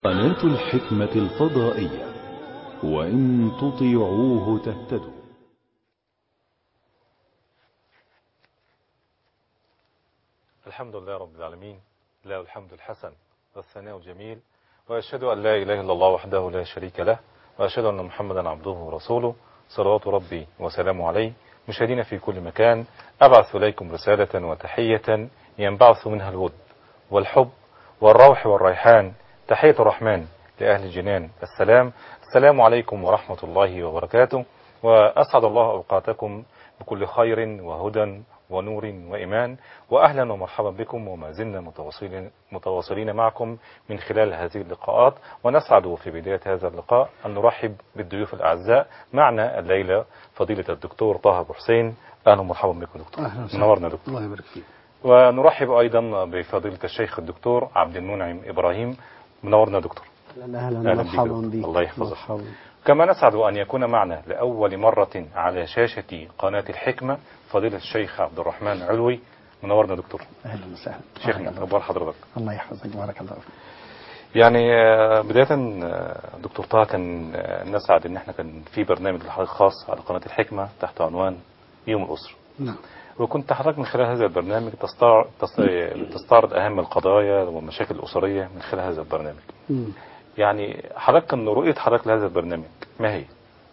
قناة الحكمة الفضائية وإن تطيعوه تهتدوا الحمد لله رب العالمين له الحمد الحسن والثناء الجميل وأشهد أن لا إله إلا الله وحده لا شريك له وأشهد أن محمدا عبده ورسوله صلوات ربي وسلامه عليه مشاهدين في كل مكان أبعث إليكم رسالة وتحية ينبعث منها الود والحب والروح والريحان تحية الرحمن لأهل الجنان السلام السلام عليكم ورحمة الله وبركاته وأسعد الله أوقاتكم بكل خير وهدى ونور وإيمان وأهلا ومرحبا بكم وما زلنا متواصلين, متواصلين معكم من خلال هذه اللقاءات ونسعد في بداية هذا اللقاء أن نرحب بالضيوف الأعزاء معنا الليلة فضيلة الدكتور طه أبو حسين أهلا ومرحبا بكم دكتور أهلا وسهلا. منورنا دكتور الله يبارك فيك ونرحب أيضا بفضيلة الشيخ الدكتور عبد المنعم إبراهيم منورنا دكتور اهلا أهلا اهلا بك مرحبا دكتور. بك الله يحفظك. مرحبا كما نسعد أن يكون معنا لأول مرة على شاشة قناة الحكمة فضيلة الشيخ عبد الرحمن علوي منورنا دكتور اهلا وسهلا شيخنا بارك الله أخبار حضرتك الله يحفظك بارك الله فيك يعني آه، بداية آه، دكتور طه كان آه، نسعد ان احنا كان في برنامج لحضرتك خاص على قناة الحكمة تحت عنوان يوم الأسرة نعم وكنت حضرتك من خلال هذا البرنامج تستعرض, تستعرض أهم القضايا والمشاكل الأسرية من خلال هذا البرنامج مم. يعني حضرتك كان رؤية حضرتك لهذا البرنامج ما هي؟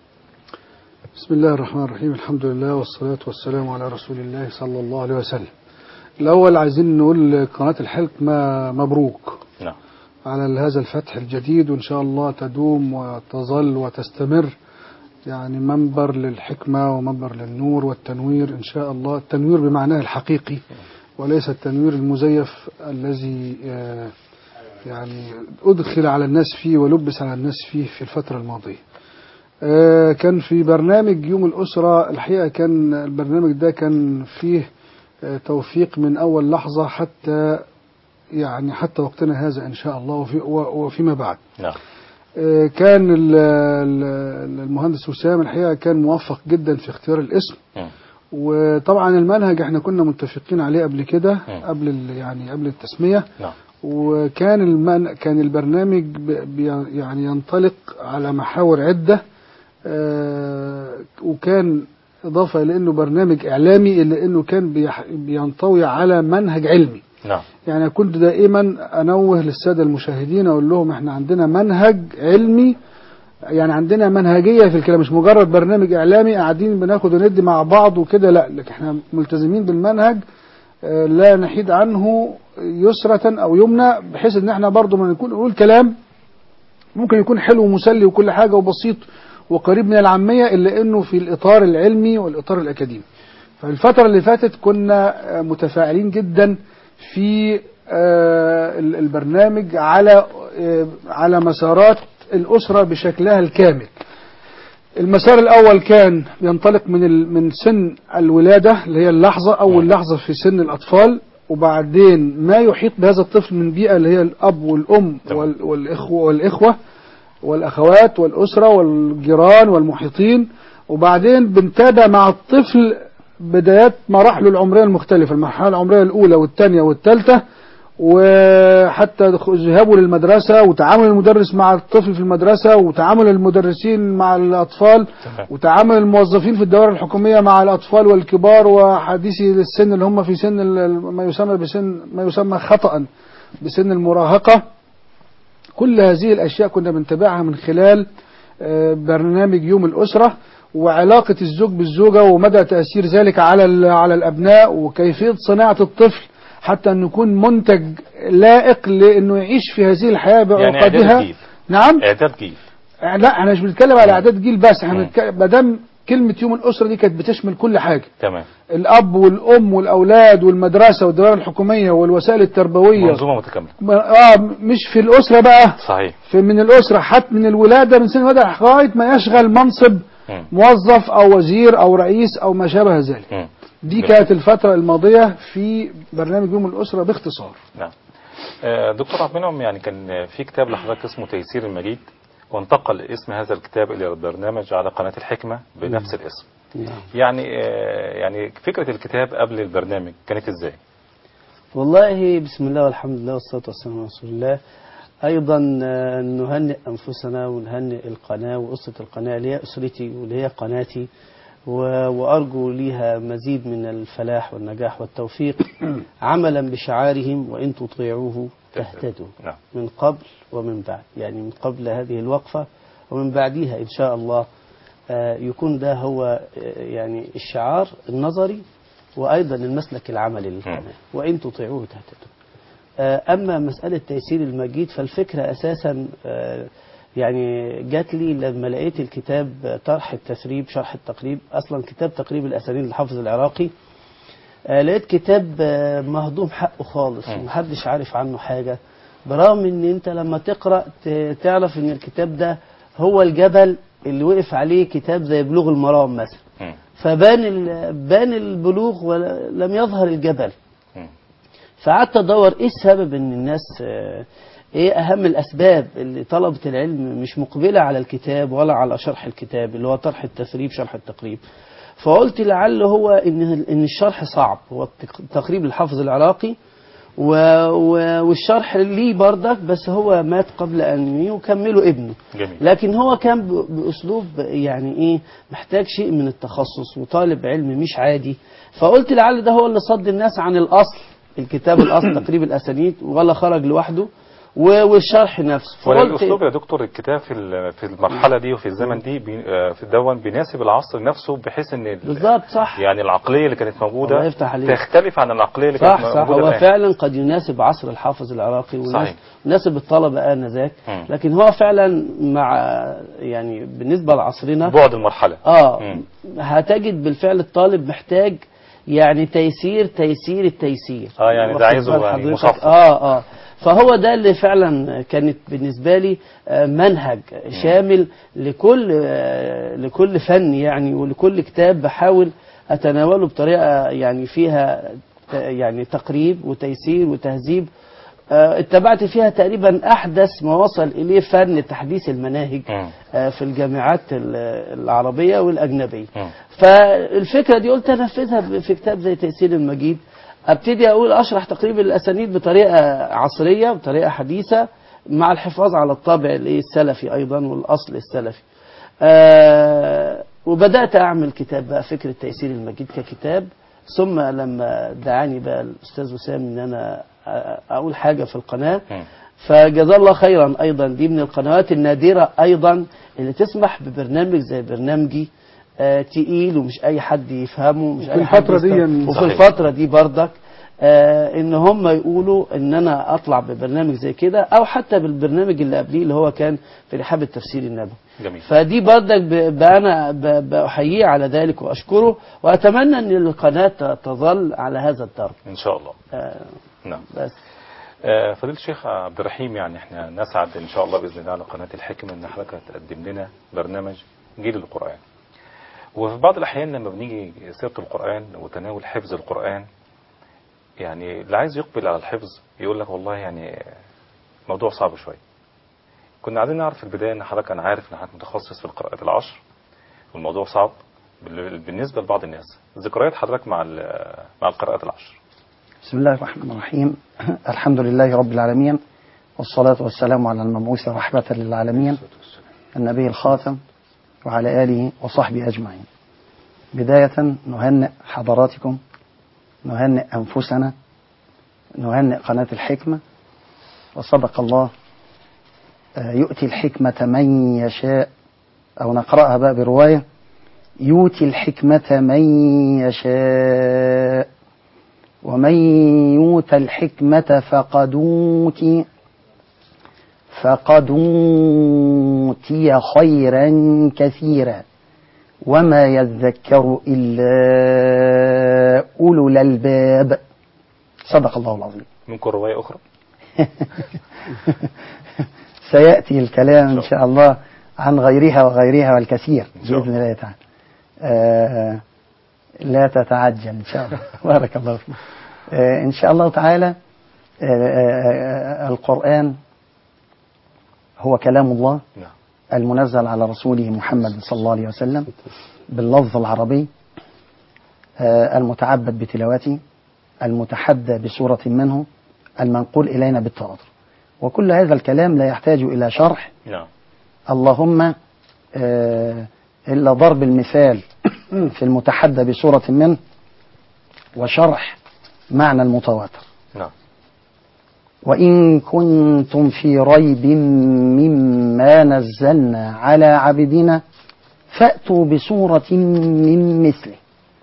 بسم الله الرحمن الرحيم الحمد لله والصلاة والسلام على رسول الله صلى الله عليه وسلم الأول عايزين نقول قناة الحكمة مبروك نعم على هذا الفتح الجديد وإن شاء الله تدوم وتظل وتستمر يعني منبر للحكمة ومنبر للنور والتنوير إن شاء الله التنوير بمعناه الحقيقي وليس التنوير المزيف الذي آه، يعني أدخل على الناس فيه ولبس على الناس فيه في الفترة الماضية آه، كان في برنامج يوم الأسرة الحقيقة كان البرنامج ده كان فيه آه، توفيق من أول لحظة حتى يعني حتى وقتنا هذا إن شاء الله وفي و- وفيما بعد نعم آه، كان ال- ال- المهندس وسام الحقيقة كان موفق جدا في اختيار الاسم مم. وطبعا المنهج احنا كنا متفقين عليه قبل كده مم. قبل ال- يعني قبل التسمية نعم وكان المن... كان البرنامج ب... بي... يعني ينطلق على محاور عدة آه، وكان إضافة إلى أنه برنامج إعلامي إلا أنه كان بيح... بينطوي على منهج علمي نعم يعني كنت دائما أنوه للسادة المشاهدين أقول لهم إحنا عندنا منهج علمي يعني عندنا منهجية في الكلام مش مجرد برنامج إعلامي قاعدين بناخد وندي مع بعض وكده لا لكن احنا ملتزمين بالمنهج آه، لا نحيد عنه يسرة أو يمنى بحيث إن احنا برضو ما نكون نقول كلام ممكن يكون حلو ومسلي وكل حاجة وبسيط وقريب من العامية إلا إنه في الإطار العلمي والإطار الأكاديمي فالفترة اللي فاتت كنا آه، متفاعلين جدا في آه، ال- البرنامج على آه، على مسارات الأسرة بشكلها الكامل المسار الأول كان ينطلق من ال- من سن الولادة اللي هي اللحظة أول لحظة في سن الأطفال وبعدين ما يحيط بهذا الطفل من بيئة اللي هي الأب والأم تمام. وال- والإخوة والإخوة والأخوات والأسرة والجيران والمحيطين وبعدين بنتابع مع الطفل بدايات مراحله العمرية المختلفة المرحلة العمرية الأولى والثانية والثالثة وحتى دخ- ذهابه للمدرسة وتعامل المدرس مع الطفل في المدرسة وتعامل المدرسين مع الأطفال تمام. وتعامل الموظفين في الدوائر الحكومية مع الأطفال والكبار وحديثي للسن اللي هم في سن ال- ما يسمى بسن ما يسمى خطأ بسن المراهقة كل هذه الأشياء كنا بنتابعها من خلال آه، برنامج يوم الأسرة وعلاقة الزوج بالزوجة ومدى تأثير ذلك على ال- على الأبناء وكيفية صناعة الطفل حتى أن يكون منتج لائق لأنه يعيش في هذه الحياة يعني إعداد بعقدها جيل نعم إعداد جيل لا احنا مش بنتكلم على اعداد جيل بس احنا مم. بنتكلم ما دام كلمه يوم الاسره دي كانت بتشمل كل حاجه تمام الاب والام والاولاد والمدرسه والدوائر الحكوميه والوسائل التربويه منظومة متكاملة اه مش في الاسره بقى صحيح في من الاسره حتى من الولاده من سن الولاده لغايه ما يشغل منصب مم. موظف او وزير او رئيس او ما شابه ذلك مم. دي كانت الفتره الماضيه في برنامج يوم الاسره باختصار نعم آه، دكتور عبد المنعم يعني كان في كتاب لحضرتك اسمه تيسير المجيد وانتقل اسم هذا الكتاب الى البرنامج على قناه الحكمه بنفس الاسم نعم يعني آه، يعني فكره الكتاب قبل البرنامج كانت ازاي؟ والله بسم الله والحمد لله والصلاة والسلام على رسول الله أيضا آه، نهنئ أنفسنا ونهنئ القناة وقصة القناة اللي هي أسرتي واللي هي قناتي و- وأرجو ليها مزيد من الفلاح والنجاح والتوفيق عملا بشعارهم وإن تطيعوه تهتدوا نعم من قبل ومن بعد يعني من قبل هذه الوقفة ومن بعدها إن شاء الله آه، يكون ده هو آه، يعني الشعار النظري وأيضا المسلك العملي للقناة وإن تطيعوه تهتدوا آه، أما مسألة تيسير المجيد فالفكرة أساسا آه، يعني جات لي لما لقيت الكتاب آه، طرح التثريب شرح التقريب أصلا كتاب تقريب الأسانيد للحافظ العراقي آه، لقيت كتاب آه، مهضوم حقه خالص مم. ومحدش عارف عنه حاجة برغم ان انت لما تقرأ ت- تعرف ان الكتاب ده هو الجبل اللي وقف عليه كتاب زي بلوغ المرام مثلا مم. فبان ال- بان البلوغ ولم يظهر الجبل مم. فقعدت ادور ايه السبب ان الناس آه، ايه اهم الاسباب اللي طلبه العلم مش مقبله على الكتاب ولا على شرح الكتاب اللي هو طرح التثريب شرح التقريب فقلت لعل هو ان ان الشرح صعب هو التق- تقريب الحافظ العراقي و و والشرح ليه بردك بس هو مات قبل ان يميه وكمله ابنه جميل لكن هو كان ب- باسلوب يعني ايه محتاج شيء من التخصص وطالب علم مش عادي فقلت لعل ده هو اللي صد الناس عن الاصل الكتاب الاصل تقريب الاسانيد ولا خرج لوحده و- والشرح نفسه ولا فقلت الاسلوب يا دكتور الكتاب في ال- في المرحله دي وفي الزمن دي بي- آه، في الدون بيناسب العصر نفسه بحيث ان ال- بالظبط صح يعني العقليه اللي كانت الله موجوده يفتح عليك. تختلف عن العقليه اللي كانت صح صح موجوده هو الآن. فعلا قد يناسب عصر الحافظ العراقي صحيح. ويناسب يناسب الطلبه انذاك مم. لكن هو فعلا مع يعني بالنسبه لعصرنا بعد المرحله اه مم. هتجد بالفعل الطالب محتاج يعني تيسير تيسير التيسير آه، يعني ده واخد عايزه بال يعني حضرتك؟ مصفى. اه اه فهو ده اللي فعلا كانت بالنسبه لي آه، منهج شامل لكل آه، لكل فن يعني ولكل كتاب بحاول اتناوله بطريقه يعني فيها ت- يعني تقريب وتيسير وتهذيب آه، اتبعت فيها تقريبا احدث ما وصل اليه فن تحديث المناهج مم. آه، في الجامعات ال- العربية والأجنبية مم. فالفكرة دي قلت أنفذها ب- في كتاب زي تيسير المجيد ابتدي أقول أشرح تقريب الأسانيد بطريقة عصرية بطريقة حديثة مع الحفاظ على الطابع الإيه السلفي أيضا والأصل السلفي آه وبدأت أعمل كتاب بقى فكرة تيسير المجيد ككتاب ثم لما دعاني بقى الأستاذ وسام إن أنا آه، أقول حاجة في القناة مم. فجزاه الله خيرا ايضا دي من القنوات النادره ايضا اللي تسمح ببرنامج زي برنامجي آه تقيل ومش اي حد يفهمه مش وفي اي حد الفترة دي يستوعب. ين- وفي صحيح. الفتره دي بردك آه ان هم يقولوا ان انا اطلع ببرنامج زي كده او حتى بالبرنامج اللي قبليه اللي هو كان في رحاب التفسير النبوي جميل فدي بردك ب- ب- انا ب- بحييه على ذلك واشكره واتمنى ان القناه ت- تظل على هذا الدرب ان شاء الله آه نعم بس آه، فضيلة الشيخ عبد الرحيم يعني احنا نسعد ان شاء الله باذن الله على قناه الحكمه ان حضرتك هتقدم لنا برنامج جيل القران. وفي بعض الاحيان لما بنيجي سيره القران وتناول حفظ القران يعني اللي عايز يقبل على الحفظ يقول لك والله يعني موضوع صعب شويه. كنا عايزين نعرف في البدايه ان حضرتك انا عارف ان حضرتك متخصص في القراءات العشر والموضوع صعب بال- بالنسبه لبعض الناس. ذكريات حضرتك مع ال- مع القراءات العشر. بسم الله الرحمن الرحيم الحمد لله رب العالمين والصلاة والسلام على المبعوث رحمة للعالمين النبي الخاتم وعلى آله وصحبه أجمعين بداية نهنئ حضراتكم نهنئ أنفسنا نهنئ قناة الحكمة وصدق الله آه، يؤتي الحكمة من يشاء أو نقرأها بقى برواية يؤتي الحكمة من يشاء ومن يؤت الحكمة فقد أوتي فقد أوتي خيرا كثيرا وما يذكر إلا أولو الألباب صدق الله العظيم منكم روايه اخرى؟ سيأتي الكلام إن شاء الله عن غيرها وغيرها والكثير إن شاء بإذن الله تعالى آه لا تتعجل إن شاء الله بارك الله فيك آه إن شاء الله تعالى آه آه القرآن هو كلام الله نعم المنزل على رسوله محمد صلى الله عليه وسلم باللفظ العربي آه، المتعبد بتلاوته المتحدى بسورة منه المنقول إلينا بالتواتر وكل هذا الكلام لا يحتاج إلى شرح نعم اللهم آه، إلا ضرب المثال في المتحدى بصورة منه وشرح معنى المتواتر نعم وإن كنتم في ريب مما نزلنا على عبدنا فأتوا بصورة من مثله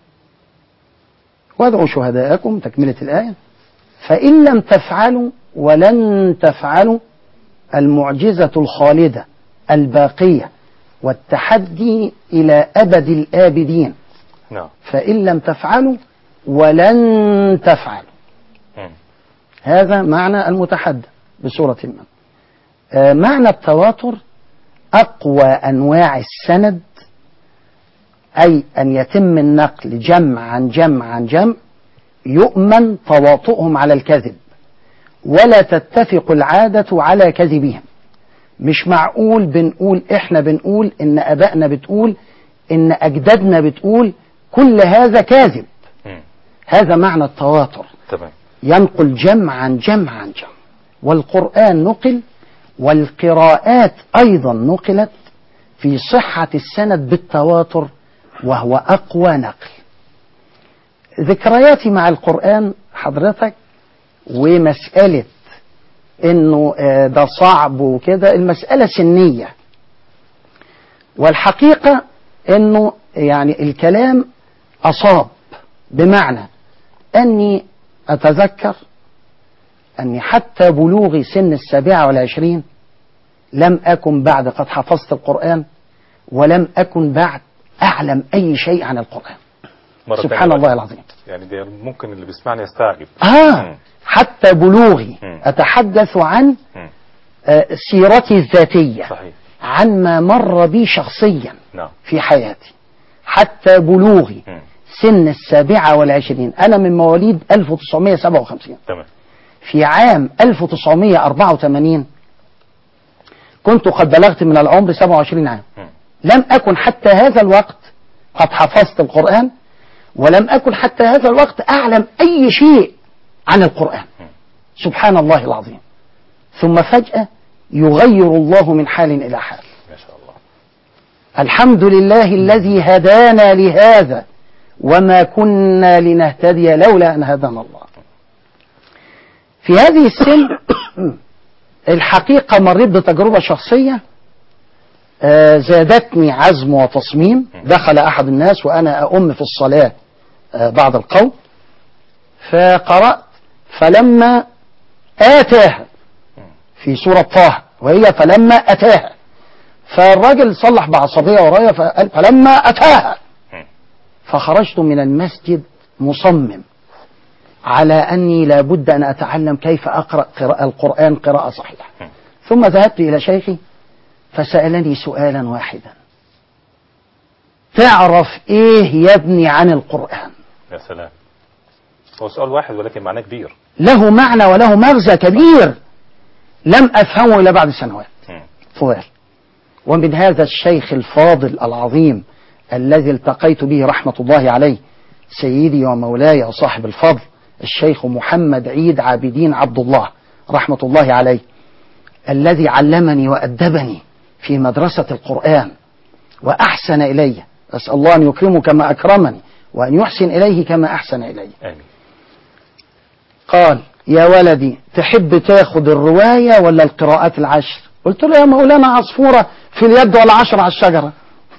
وادعوا شهداءكم تكملة الآية فإن لم تفعلوا ولن تفعلوا المعجزة الخالدة الباقية والتحدي إلى أبد الآبدين نعم فإن لم تفعلوا ولن تفعلوا مم. هذا معنى المتحدى بصورة ما آه، معنى التواتر أقوى أنواع السند أي أن يتم النقل جمع عن جمع عن جمع يؤمن تواطؤهم على الكذب ولا تتفق العادة على كذبهم مش معقول بنقول احنا بنقول ان ابائنا بتقول ان اجدادنا بتقول كل هذا كاذب مم. هذا معنى التواتر تمام ينقل جمع عن جمع عن جمع والقرآن نقل والقراءات أيضا نقلت في صحة السند بالتواتر وهو أقوى نقل ذكرياتي مع القرآن حضرتك ومسألة انه آه، ده صعب وكده المسألة سنية والحقيقة انه يعني الكلام اصاب بمعنى اني اتذكر اني حتى بلوغ سن السابعة والعشرين لم اكن بعد قد حفظت القرآن ولم اكن بعد اعلم اي شيء عن القرآن مرة سبحان تانية الله بقى. العظيم يعني ده ممكن اللي بيسمعني يستعجب آه مم. حتى بلوغي مم. أتحدث عن مم. آه، سيرتي الذاتية صحيح عن ما مر بي شخصيا نعم في حياتي حتى بلوغي مم. سن السابعة والعشرين أنا من مواليد 1957 تمام في عام 1984 كنت قد بلغت من العمر 27 عام مم. لم أكن حتى هذا الوقت قد حفظت القرآن ولم أكن حتى هذا الوقت أعلم أي شيء عن القرآن سبحان الله العظيم ثم فجأة يغير الله من حال إلى حال ما شاء الله الحمد لله الذي هدانا لهذا وما كنا لنهتدي لولا أن هدانا الله في هذه السن الحقيقة مريت بتجربة شخصية آه، زادتني عزم وتصميم دخل أحد الناس وأنا أؤم في الصلاة آه، بعد القول فقرأت فلما آتاها في سورة طه وهي فلما أتاها فالراجل صلح بعصبية ورايا فقال فلما أتاها فخرجت من المسجد مصمم على أني لابد أن أتعلم كيف أقرأ قراءة القرآن قراءة صحيحة ثم ذهبت إلى شيخي فسألني سؤالا واحدا تعرف إيه يا ابني عن القرآن يا سلام هو سؤال واحد ولكن معناه كبير له معنى وله مغزى كبير لم أفهمه إلا بعد سنوات مم. طوال ومن هذا الشيخ الفاضل العظيم الذي التقيت به رحمة الله عليه سيدي ومولاي وصاحب الفضل الشيخ محمد عيد عابدين عبد الله رحمة الله عليه الذي علمني وأدبني في مدرسة القرآن وأحسن إلي أسأل الله أن يكرمه كما أكرمني وأن يحسن إليه كما أحسن إلي آمين قال يا ولدي تحب تاخد الرواية ولا القراءات العشر قلت له يا مولانا عصفورة في اليد ولا عشر على الشجرة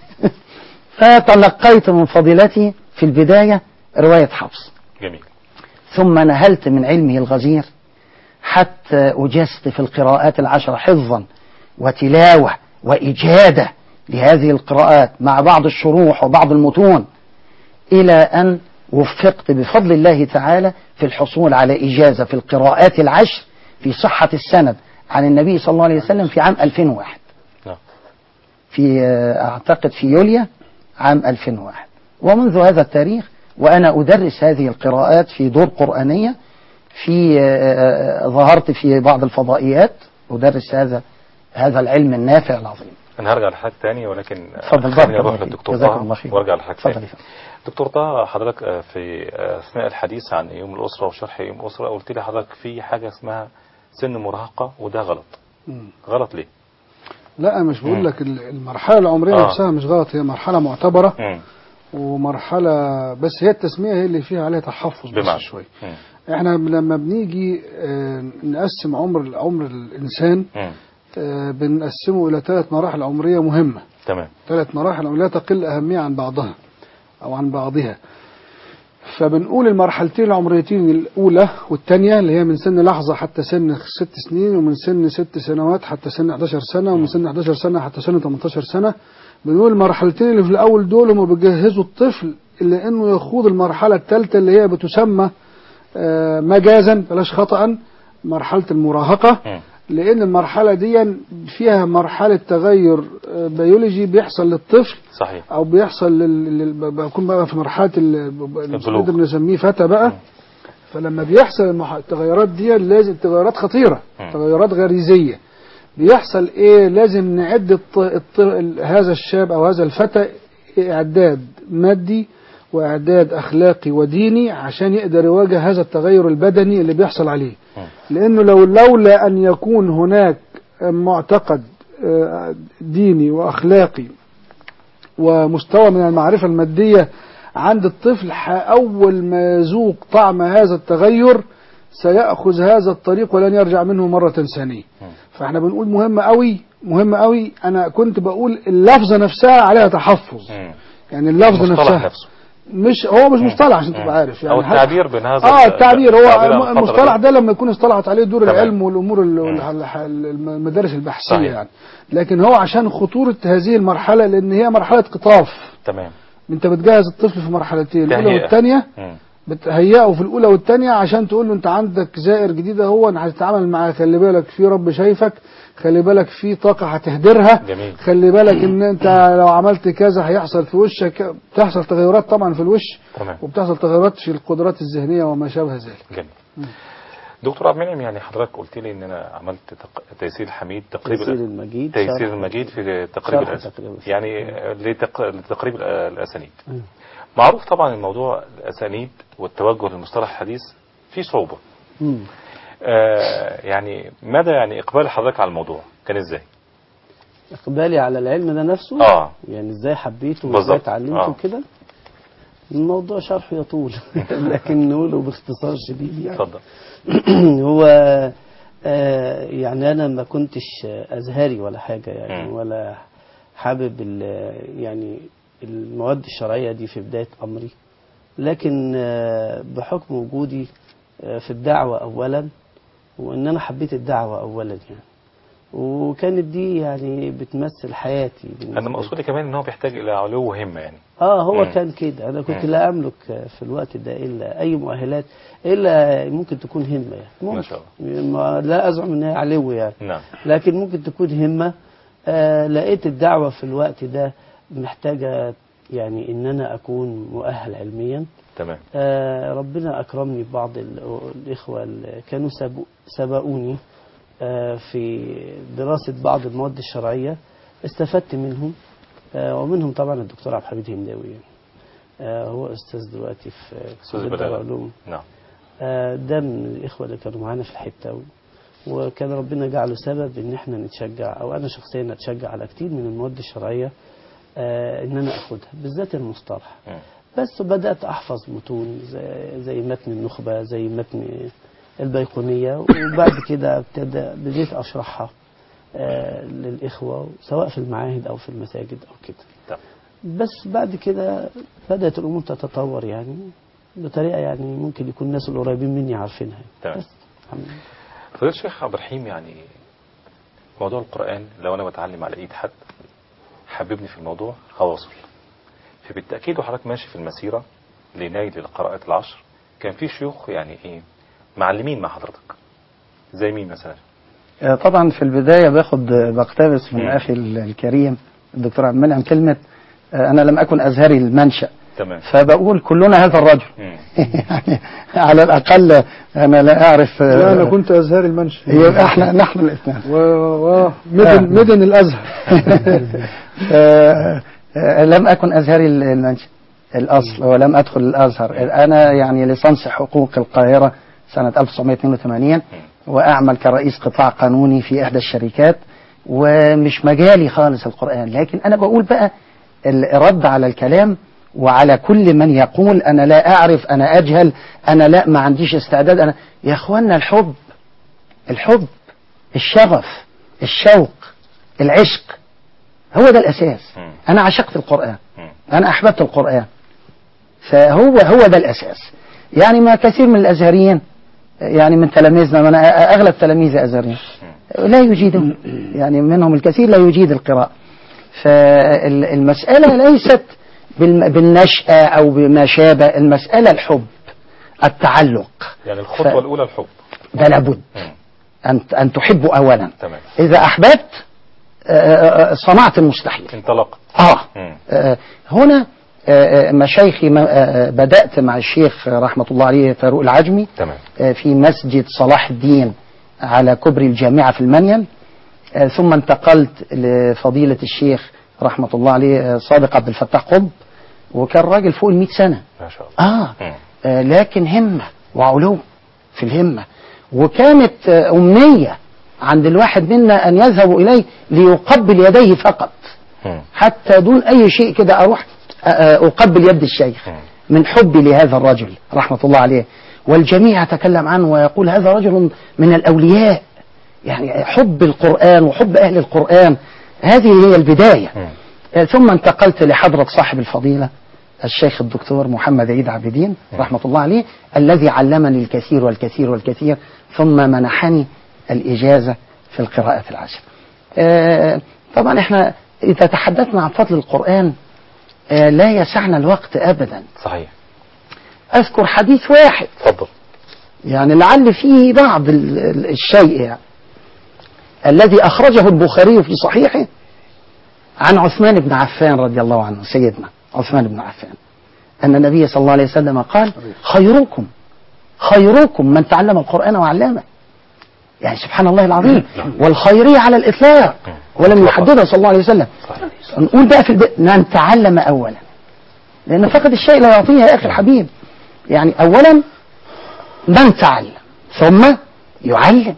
فتلقيت من فضيلته في البداية رواية حفص جميل ثم نهلت من علمه الغزير حتى أجزت في القراءات العشر حفظا وتلاوة وإجادة لهذه القراءات مع بعض الشروح وبعض المتون إلى أن وفقت بفضل الله تعالى في الحصول على إجازة في القراءات العشر في صحة السند عن النبي صلى الله عليه وسلم في عام 2001 نعم في آه، أعتقد في يوليو عام 2001 ومنذ هذا التاريخ وأنا أدرس هذه القراءات في دور قرآنية في آه، آه، ظهرت في بعض الفضائيات أدرس هذا هذا العلم النافع العظيم انا هرجع لحاجه تاني ولكن اتفضل، بارك خليني الله اروح فيك. للدكتور جزاك طه الله خير. وارجع لحاجه اتفضل تاني يا فندم. دكتور طه حضرتك آه، في آه، اثناء الحديث عن يوم الاسره وشرح يوم الاسره قلت لي حضرتك في حاجه اسمها سن مراهقة وده غلط مم. غلط ليه؟ لا مش مم. بقول لك ال- المرحلة العمرية آه. نفسها مش غلط هي مرحلة معتبرة مم. ومرحلة بس هي التسمية هي اللي فيها عليها تحفظ بس بمعنى شوية مم. احنا لما بنيجي آه، نقسم عمر عمر الإنسان مم. آه، بنقسمه إلى ثلاث مراحل عمرية مهمة تمام ثلاث مراحل لا تقل أهمية عن بعضها أو عن بعضها فبنقول المرحلتين العمريتين الأولى والثانية اللي هي من سن لحظة حتى سن ست سنين ومن سن ست سنوات حتى سن 11 سنة ومن سن 11 سنة حتى سن 18 سنة بنقول المرحلتين اللي في الأول دول هم بيجهزوا الطفل إلا إنه يخوض المرحلة الثالثة اللي هي بتسمى آه، مجازا بلاش خطأ مرحلة المراهقة مم. لأن المرحلة دي فيها مرحلة تغير آه، بيولوجي بيحصل للطفل صحيح او بيحصل لل... لل... بكون بقى في مرحله ال... البلوغ. نقدر نسميه فتى بقى فلما بيحصل المح... التغيرات دي لازم تغيرات خطيره مم. تغيرات غريزيه بيحصل ايه لازم نعد الط... الط... ال- هذا الشاب او هذا الفتى اعداد مادي واعداد اخلاقي وديني عشان يقدر يواجه هذا التغير البدني اللي بيحصل عليه مم. لانه لو لولا ان يكون هناك معتقد آه، ديني واخلاقي ومستوى من المعرفة المادية عند الطفل ح- أول ما يذوق طعم هذا التغير سيأخذ هذا الطريق ولن يرجع منه مرة ثانية مم. فاحنا بنقول مهم قوي مهم قوي أنا كنت بقول اللفظة نفسها عليها تحفظ مم. يعني اللفظة المصطلح نفسها نفسه مش هو مش مصطلح عشان مم. تبقى عارف يعني او حتى- التعبير بين هذا اه ال- التعبير التعبير عن هو الفترة المصطلح دي. ده لما يكون اصطلحت عليه دور تمام. العلم والامور ال- مم. والح- المدارس البحثيه صحيح. يعني لكن هو عشان خطوره هذه المرحله لان هي مرحله قطاف تمام انت بتجهز الطفل في مرحلتين الاولى تهيئة. والثانيه مم. بتهيئه في الاولى والثانيه عشان تقول له انت عندك زائر جديده هو هتتعامل معاه خلي بالك في رب شايفك خلي بالك في طاقه هتهدرها جميل خلي بالك ان انت لو عملت كذا هيحصل في وشك بتحصل تغيرات طبعا في الوش تمام وبتحصل تغيرات في القدرات الذهنيه وما شابه ذلك جميل دكتور عبد المنعم يعني حضرتك قلت لي ان انا عملت تق... تيسير الحميد تقريب تيسير المجيد تيسير شرح- المجيد في تقريب شرح الأس... تقريب الأسانيد. يعني لتق... لتقريب الأ- الاسانيد مم. معروف طبعا الموضوع الاسانيد والتوجه للمصطلح الحديث فيه صعوبه مم. آه يعني ماذا يعني اقبال حضرتك على الموضوع كان ازاي اقبالي على العلم ده نفسه اه يعني ازاي حبيته وازاي بالظبط. اتعلمته آه. كده الموضوع شرحه يطول لكن نقوله باختصار شديد يعني اتفضل هو آه، يعني انا ما كنتش ازهري ولا حاجه يعني مم. ولا حابب ال- يعني المواد الشرعيه دي في بدايه امري لكن آه، بحكم وجودي آه، في الدعوه اولا وان انا حبيت الدعوه اولا يعني وكانت دي يعني بتمثل حياتي بالنسبة انا لي. مقصودي كمان ان هو بيحتاج الى علو همه يعني اه هو مم. كان كده انا كنت مم. لا املك في الوقت ده الا اي مؤهلات الا ممكن تكون همه يعني ممكن ما شاء ما لا ازعم انها علو يعني نعم لكن ممكن تكون همه آه لقيت الدعوه في الوقت ده محتاجه يعني ان انا اكون مؤهل علميا تمام آه ربنا أكرمني ببعض ال- الإخوة اللي كانوا سبو- سبقوني آه في دراسة بعض المواد الشرعية استفدت منهم آه ومنهم طبعا الدكتور عبد الحميد هنداوي يعني. آه هو أستاذ دلوقتي في أستاذ كلية بلاغة. العلوم نعم آه ده من الإخوة اللي كانوا معانا في الحتة و- وكان ربنا جعله سبب إن إحنا نتشجع أو أنا شخصيا أتشجع على كتير من المواد الشرعية آه إن أنا أخدها بالذات المصطلح مم. بس بدأت أحفظ متون زي, زي متن النخبة زي متن البيقونية وبعد كده ابتدى بديت أشرحها آه للإخوة سواء في المعاهد أو في المساجد أو كده تمام بس بعد كده بدأت الأمور تتطور يعني بطريقة يعني ممكن يكون الناس القريبين مني عارفينها تمام. بس الحمد لله فضيلة الشيخ عبد الرحيم يعني موضوع القرآن لو أنا بتعلم على إيد حد حببني في الموضوع هواصل فبالتأكيد وحضرتك ماشي في المسيرة لنيل القراءات العشر كان في شيوخ يعني إيه معلمين مع حضرتك زي مين مثلا آه، طبعا في البداية باخد آه، بقتبس من مم. أخي ال- الكريم الدكتور عبد المنعم كلمة آه، أنا لم أكن أزهري المنشأ تمام فبقول كلنا هذا الرجل مم. يعني على الأقل أنا لا أعرف آه، لا انا كنت ازهري المنشي يبقى احنا نحن الاثنين و... و... مدن مدن الازهر آه، آه، لم أكن أزهري المنشأ الأصل ولم أدخل الأزهر أنا يعني ليسانس حقوق القاهرة سنة 1982 وأعمل كرئيس قطاع قانوني في إحدى الشركات ومش مجالي خالص القرآن لكن أنا بقول بقى الرد على الكلام وعلى كل من يقول أنا لا أعرف أنا أجهل أنا لا ما عنديش استعداد أنا يا أخوانا الحب الحب الشغف الشوق العشق هو ده الأساس مم. أنا عشقت القرآن مم. أنا أحببت القرآن فهو هو ده الأساس يعني ما كثير من الأزهريين يعني من تلاميذنا من أغلب تلاميذ أزهريين لا يجيدون يعني منهم الكثير لا يجيد القراءة فالمسألة ليست بالم- بالنشأة أو بما شابه المسألة الحب التعلق يعني الخطوة ف- الأولى الحب ده لابد مم. أن أن تحبوا أولا تمام إذا أحببت آه، آه، آه، صنعت المستحيل انطلق آه مم. آه، هنا آه، آه، مشايخي ما- آه، آه، بدأت مع الشيخ رحمة الله عليه فاروق العجمي تمام آه، في مسجد صلاح الدين على كبري الجامعة في المنيل آه، ثم انتقلت لفضيلة الشيخ رحمة الله عليه آه، صادق عبد الفتاح قطب وكان راجل فوق المئة سنة ما شاء الله آه مم. آه، لكن همة وعلو في الهمة وكانت آه، أمنية عند الواحد منا أن يذهب إليه ليقبل يديه فقط مم. حتى دون أي شيء كده أروح آه، آه، أقبل يد الشيخ مم. من حبي لهذا الرجل رحمة الله عليه والجميع يتكلم عنه ويقول هذا رجل من الأولياء يعني حب القرآن وحب أهل القرآن هذه هي البداية مم. آه، ثم انتقلت لحضرة صاحب الفضيلة الشيخ الدكتور محمد عيد عابدين رحمة الله عليه الذي علمني الكثير والكثير والكثير ثم منحني الإجازة في القراءة العشر آه، طبعا احنا إذا تحدثنا عن فضل القرآن آه، لا يسعنا الوقت أبدا صحيح أذكر حديث واحد اتفضل يعني لعل فيه بعض ال- ال- الشيء يعني الذي أخرجه البخاري في صحيحه عن عثمان بن عفان رضي الله عنه سيدنا عثمان بن عفان أن النبي صلى الله عليه وسلم قال خيركم خيركم من تعلم القرآن وعلمه يعني سبحان الله العظيم والخيرية على الإطلاق ولم يحددها صلى الله عليه وسلم صحيح نقول بقى في البيت نتعلم أولا لأن فقد الشيء لا يعطيه يا أخي الحبيب يعني أولا من تعلم ثم يعلم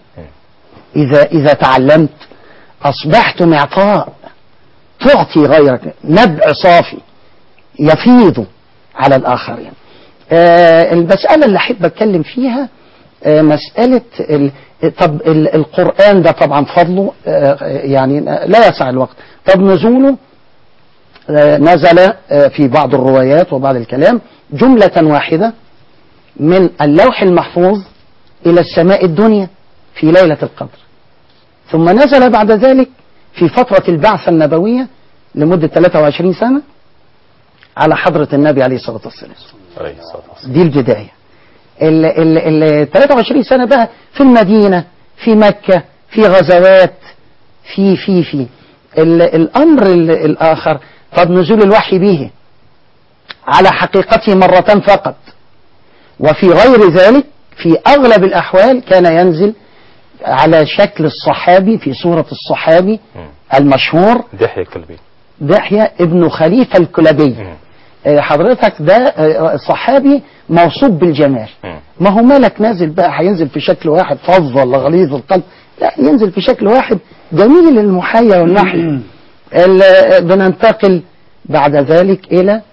إذا إذا تعلمت أصبحت معطاء تعطي غيرك نبع صافي يفيض على الآخرين آه المسألة اللي أحب أتكلم فيها آه مسألة ال... طب ال... القرآن ده طبعا فضله آه يعني لا يسع الوقت طب نزوله آه نزل آه في بعض الروايات وبعض الكلام جملة واحدة من اللوح المحفوظ إلى السماء الدنيا في ليلة القدر ثم نزل بعد ذلك في فترة البعثة النبوية لمدة 23 سنة على حضرة النبي عليه الصلاة والسلام عليه الصلاة والسلام دي البداية ال ال ال 23 سنة بقى في المدينة في مكة في غزوات في في في ال الأمر ال الآخر طب نزول الوحي به على حقيقته مرة فقط وفي غير ذلك في أغلب الأحوال كان ينزل على شكل الصحابي في صورة الصحابي مم. المشهور دحية الكلبي دحية ابن خليفة الكلبي مم. آه، حضرتك ده آه، صحابي موصوف بالجمال مم. ما هو مالك نازل بقى هينزل في شكل واحد فظ ولا غليظ القلب لا ينزل في شكل واحد جميل المحيا والنحل ال- بننتقل بعد ذلك إلى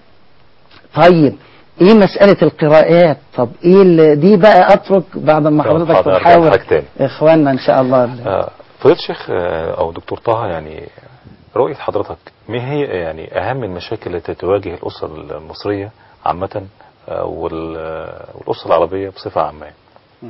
طيب ايه مسألة القراءات طب ايه ال- دي بقى اترك بعد ما طب حضرتك حاضر، أرجع تحاول لحضرتك تاني. اخواننا ان شاء الله آه، فضيلة الشيخ آه، أو دكتور طه يعني رؤية حضرتك ما هي يعني أهم المشاكل التي تواجه الأسرة المصرية عامة آه، وال- آه، والأسرة العربية بصفة عامة يعني؟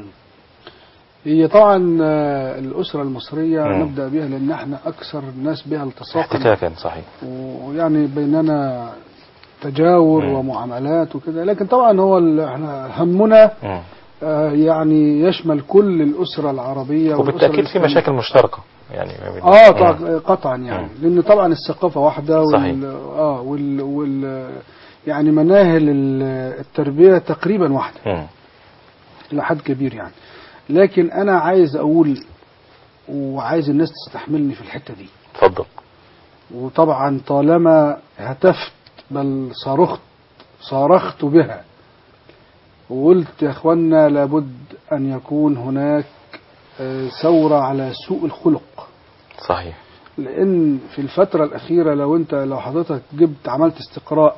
هي طبعا آه، الأسرة المصرية مم. نبدأ بها لأن احنا أكثر الناس بها التصاقا احتكاكا صحيح ويعني بيننا تجاور مم. ومعاملات وكده لكن طبعا هو ال- احنا همنا مم. آه، يعني يشمل كل الأسرة العربية والأسرة وبالتأكيد في الإسلامية. مشاكل مشتركة يعني ما بين- اه مم. طبعا قطعا يعني مم. لان طبعا الثقافه واحده صحيح. وال اه وال, وال يعني مناهل ال- التربيه تقريبا واحده مم. الى حد كبير يعني لكن انا عايز اقول وعايز الناس تستحملني في الحته دي اتفضل وطبعا طالما هتفت بل صرخت صارخت بها وقلت يا اخوانا لابد ان يكون هناك آه، ثورة على سوء الخلق صحيح لان في الفترة الاخيرة لو انت لو حضرتك جبت عملت استقراء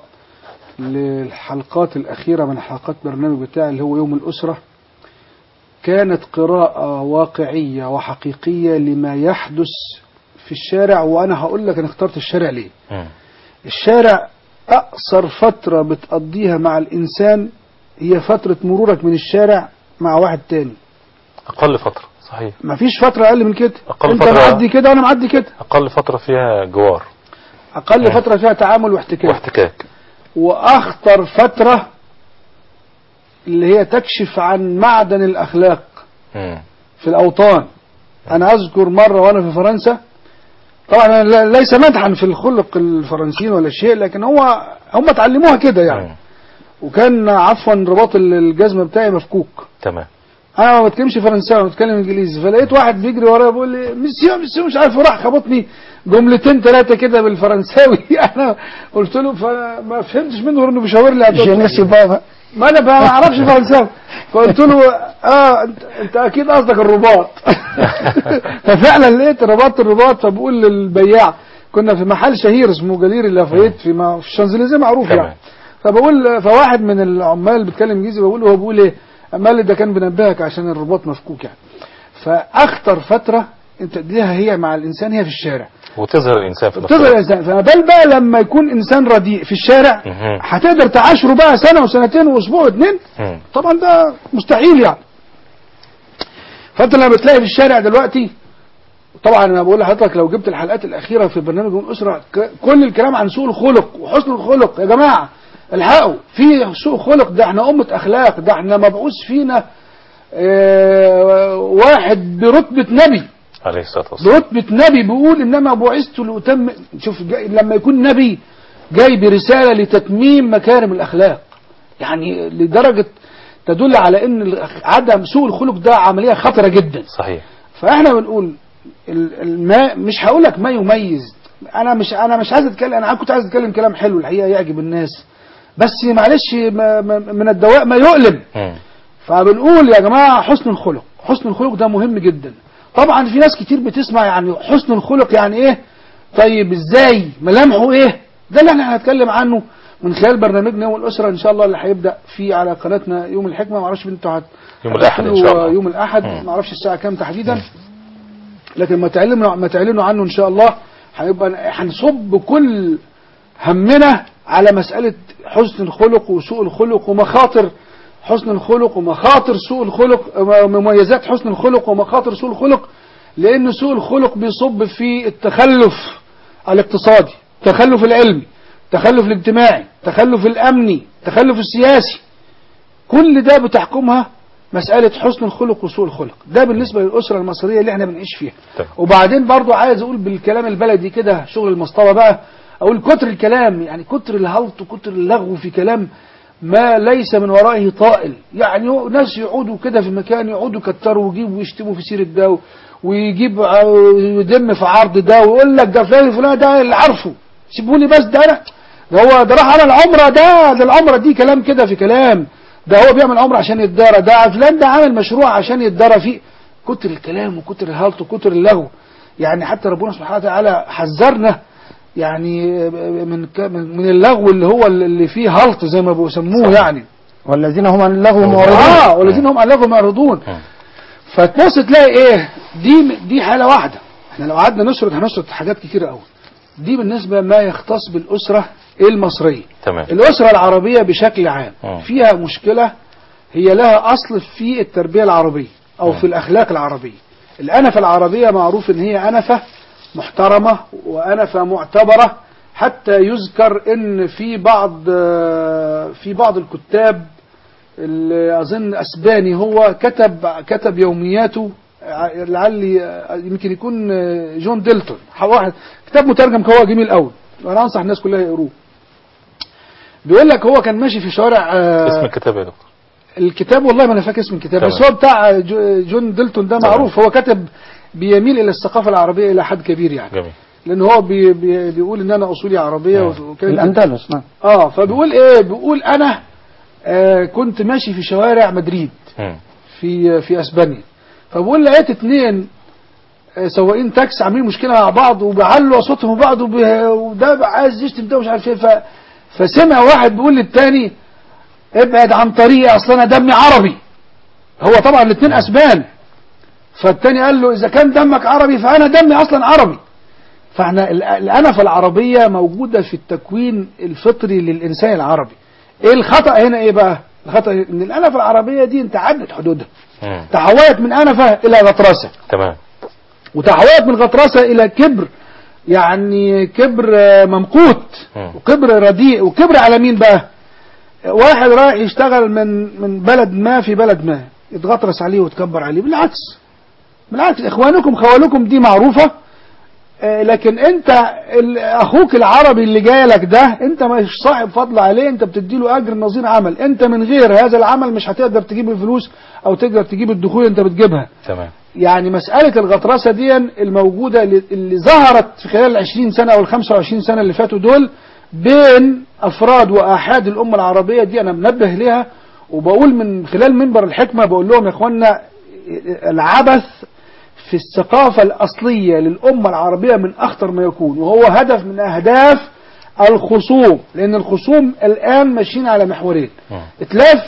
للحلقات الاخيرة من حلقات برنامج بتاعي اللي هو يوم الاسرة كانت قراءة واقعية وحقيقية لما يحدث في الشارع وانا هقول لك انا اخترت الشارع ليه مم. الشارع اقصر فترة بتقضيها مع الانسان هي فترة مرورك من الشارع مع واحد تاني أقل فترة صحيح مفيش فترة اقل من كده أقل انت فترة- معدي كده وانا معدي كده أقل فترة فيها جوار اقل آه. فترة فيها تعامل واحتكاك واحتكاك واخطر فترة اللي هي تكشف عن معدن الاخلاق مم. في الاوطان انا اذكر مرة وانا في فرنسا طبعا أنا لا- ليس مدحا في الخلق الفرنسيين ولا شيء لكن هو هم اتعلموها كده يعني مم. وكان عفوا رباط ال- الجزمة بتاعي مفكوك تمام انا ما بتكلمش فرنساوي انا بتكلم انجليزي فلقيت واحد بيجري ورايا بيقول لي مسيو مسيو مش عارف راح خبطني جملتين ثلاثه كده بالفرنساوي انا قلت له فما فهمتش منه غير انه بيشاور لي على الدكتور. جينيسي بابا ما انا ما اعرفش فرنساوي فقلت له اه انت, انت اكيد قصدك الرباط ففعلا لقيت رباط الرباط فبقول للبياع كنا في محل شهير اسمه جاليري لافايت في ما في الشانزليزيه معروف تمام. يعني فبقول فواحد من العمال اللي بيتكلم انجليزي بقول له هو بيقول ايه قال لي ده كان بينبهك عشان الرباط مفكوك يعني فاخطر فتره انت تديها هي مع الانسان هي في الشارع وتظهر الإنسان في نفس بتظهر الوقت. الانسان فما بال بقى لما يكون انسان رديء في الشارع مهم. هتقدر تعاشره بقى سنه وسنتين واسبوع واتنين مم. طبعا ده مستحيل يعني فانت لما بتلاقي في الشارع دلوقتي طبعا انا بقول لحضرتك لو جبت الحلقات الاخيره في برنامج من الاسره ك- كل الكلام عن سوء الخلق وحسن الخلق يا جماعه الحقوا في سوء خلق ده احنا امه اخلاق ده احنا مبعوث فينا اه واحد برتبه نبي عليه الصلاة والسلام برتبة نبي بيقول إنما بعثت لأتم شوف جاي لما يكون نبي جاي برسالة لتتميم مكارم الأخلاق يعني لدرجة تدل على أن عدم سوء الخلق ده عملية خطرة جدا صحيح فإحنا بنقول ال- الما مش هقول لك ما يميز أنا مش أنا مش عايز أتكلم أنا كنت عايز أتكلم كلام حلو الحقيقة يعجب الناس بس معلش ما ما- من الدواء ما يؤلم مم. فبنقول يا جماعة حسن الخلق حسن الخلق ده مهم جدا طبعا في ناس كتير بتسمع يعني حسن الخلق يعني ايه طيب ازاي ملامحه ايه ده اللي احنا هنتكلم عنه من خلال برنامجنا يوم الاسره ان شاء الله اللي هيبدا فيه على قناتنا يوم الحكمه ما اعرفش انتوا هت يوم الأحد إن شاء هتقولوا الله يوم الاحد مم. ما اعرفش الساعه كام تحديدا لكن ما تعلنوا ما تعلنوا عنه ان شاء الله هيبقى هنصب كل همنا على مسألة حسن الخلق وسوء الخلق ومخاطر حسن الخلق ومخاطر سوء الخلق مميزات حسن الخلق ومخاطر سوء الخلق لأن سوء الخلق بيصب في التخلف الاقتصادي التخلف العلمي التخلف الاجتماعي التخلف الأمني التخلف السياسي كل ده بتحكمها مسألة حسن الخلق وسوء الخلق ده بالنسبة للأسرة المصرية اللي احنا بنعيش فيها تمام. وبعدين برضو عايز أقول بالكلام البلدي كده شغل المصطبة بقى أقول كتر الكلام يعني كتر الهلط وكتر اللغو في كلام ما ليس من ورائه طائل يعني هو ناس يقعدوا كده في مكان يقعدوا يكتروا ويجيبوا ويشتموا في سيرة ده ويجيب ع- يدم في عرض ده ويقول لك ده فلان فلان ده اللي عارفه سيبوني بس ده انا ده هو ده راح على العمرة ده ده العمرة دي كلام كده في كلام ده هو بيعمل عمرة عشان يتدارى ده فلان ده عامل مشروع عشان يتدارى فيه كتر الكلام وكتر الهلط وكتر اللغو يعني حتى ربنا سبحانه وتعالى حذرنا يعني من ك- من من اللغو اللي هو اللي فيه هلط زي ما بيسموه يعني والذين هم عن اللغو معرضون اه والذين هم عن اللغو معرضون مم. فتبص تلاقي ايه دي دي حاله واحده احنا لو قعدنا نسرد هنسرد حاجات كتيره قوي دي بالنسبه ما يختص بالاسره المصريه تمام الأسرة العربية بشكل عام مم. فيها مشكلة هي لها أصل في التربية العربية أو في الأخلاق العربية الأنفة العربية معروف إن هي أنفة محترمة وأنفة معتبرة حتى يذكر إن في بعض آه، في بعض الكتاب اللي أظن أسباني هو كتب كتب يومياته ع- لعلي آه، يمكن يكون آه، جون ديلتون واحد كتاب مترجم هو جميل قوي وأنا أنصح الناس كلها يقروه بيقول لك هو كان ماشي في شوارع آه، اسم الكتاب يا دكتور الكتاب والله ما انا فاكر اسم الكتاب تمام. بس هو بتاع جو- جون ديلتون ده تمام. معروف هو كتب بيميل الى الثقافه العربيه الى حد كبير يعني جميل لان هو بي بي بيقول ان انا اصولي عربيه نعم. وكان الأندلس نعم اه فبيقول ايه بيقول انا آه كنت ماشي في شوارع مدريد مم. في في اسبانيا فبقول لقيت اتنين آه، سواقين تاكسي عاملين مشكله مع بعض وبيعلوا صوتهم بعض وبي- وده عايز يشتم ده ومش عارف ايه ف- فسمع واحد بيقول للتاني ابعد عن طريقي اصل انا دمي عربي هو طبعا الاثنين اسبان فالتاني قال له اذا كان دمك عربي فانا دمي اصلا عربي فاحنا ال- الانفه العربيه موجوده في التكوين الفطري للانسان العربي ايه الخطا هنا ايه بقى الخطا ان الانفه العربيه دي انت عدت حدودها مم. تحولت من انفه الى غطرسه تمام وتحولت من غطرسه الى كبر يعني كبر آه، ممقوت مم. وكبر رديء وكبر على مين بقى واحد رايح يشتغل من من بلد ما في بلد ما يتغطرس عليه ويتكبر عليه بالعكس بالعكس اخوانكم خوالكم دي معروفه آه، لكن انت ال- اخوك العربي اللي جاي لك ده انت مش صاحب فضل عليه انت بتديله اجر نظير عمل انت من غير هذا العمل مش هتقدر تجيب الفلوس او تقدر تجيب الدخول انت بتجيبها تمام يعني مسألة الغطرسة دي الموجودة اللي- اللي ظهرت في خلال العشرين سنة أو الخمسة وعشرين سنة اللي فاتوا دول بين أفراد وآحاد الأمة العربية دي أنا منبه ليها وبقول من خلال منبر الحكمة بقول لهم يا إخوانا العبث في الثقافة الأصلية للأمة العربية من أخطر ما يكون وهو هدف من أهداف الخصوم لأن الخصوم الآن ماشيين على محورين مم. إتلاف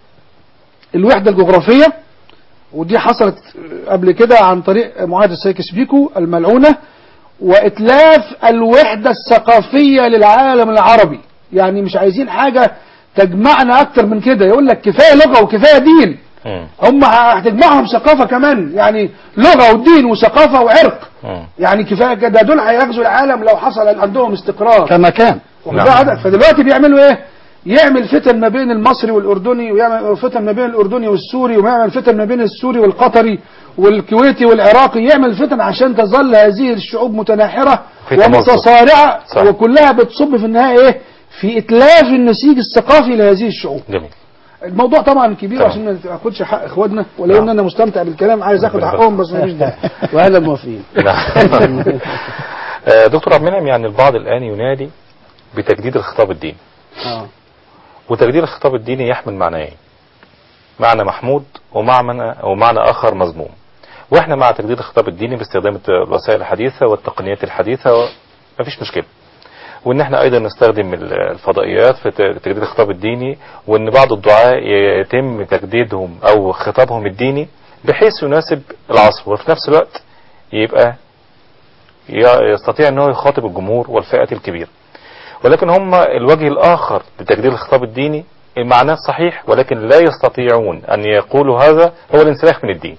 الوحدة الجغرافية ودي حصلت قبل كده عن طريق معاهدة سايكس بيكو الملعونة وإتلاف الوحدة الثقافية للعالم العربي يعني مش عايزين حاجة تجمعنا أكتر من كده يقول لك كفاية لغة وكفاية دين مم. هم هتجمعهم ثقافة كمان يعني لغة ودين وثقافة وعرق مم. يعني كفاية كده دول هيغزوا العالم لو حصل عندهم استقرار كما كان واخد نعم. بالك حضرتك؟ فدلوقتي بيعملوا ايه يعمل فتن ما بين المصري والاردني ويعمل فتن ما بين الاردني والسوري ويعمل فتن ما بين السوري والقطري والكويتي والعراقي يعمل فتن عشان تظل هذه الشعوب متناحرة في تمزق. ومتصارعة صح. وكلها بتصب في النهاية ايه في اتلاف النسيج الثقافي لهذه الشعوب جميل الموضوع طبعا كبير تمام. عشان ما ناخدش حق اخواتنا ولو ان نعم. انا مستمتع بالكلام عايز اخد ربنا حقهم بس مفيش داعي واهلا موافقين نعم. آه، دكتور عبد المنعم يعني البعض الآن ينادي بتجديد الخطاب الديني اه وتجديد الخطاب الديني يحمل معنيين معنى محمود ومعنى ومعنى آخر مذموم واحنا مع تجديد الخطاب الديني باستخدام الوسائل الحديثة والتقنيات الحديثة مفيش مشكلة وان احنا ايضا نستخدم الفضائيات في تجديد الخطاب الديني وان بعض الدعاء يتم تجديدهم او خطابهم الديني بحيث يناسب العصر وفي نفس الوقت يبقى ي- يستطيع ان هو يخاطب الجمهور والفئات الكبيرة ولكن هم الوجه الاخر لتجديد الخطاب الديني معناه صحيح ولكن لا يستطيعون ان يقولوا هذا هو الانسلاخ من الدين